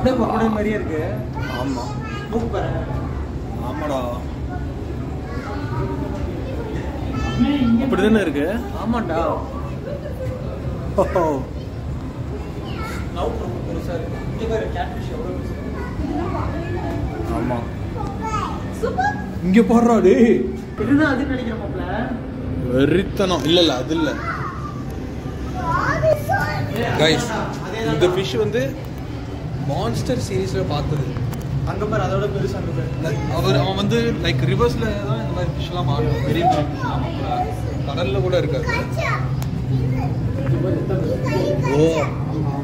அப்படியே crocodile மாதிரியே இருக்கு ஆமா மூக்கு பாரு ஆமாடா அப்படிதானே இருக்கு ஆமாண்டா ஓஹோ மவுத் ரொம்ப பெருசா இருக்கு இங்க பாரு கேட்ஃபிஷ் எவ்வளவு பெருசு ஆமா இங்க போடுறா டேய் இதுதான் அது நினைக்கிறேன் மாப்ள வெறித்தனம் இல்ல இல்ல அது இல்ல கைஸ் இந்த ஃபிஷ் வந்து மான்ஸ்டர் சீரீஸ்ல பார்த்தது அங்க பாரு அதோட பெருசு அங்க பாரு Like, அவர் அவன் வந்து லைக் ரிவர்ஸ்ல தான் இந்த மாதிரி ஃபிஷ்லாம் மாட்டும் பெரிய பெரிய ஃபிஷ்லாம் கடல்ல கூட இருக்காது ஓ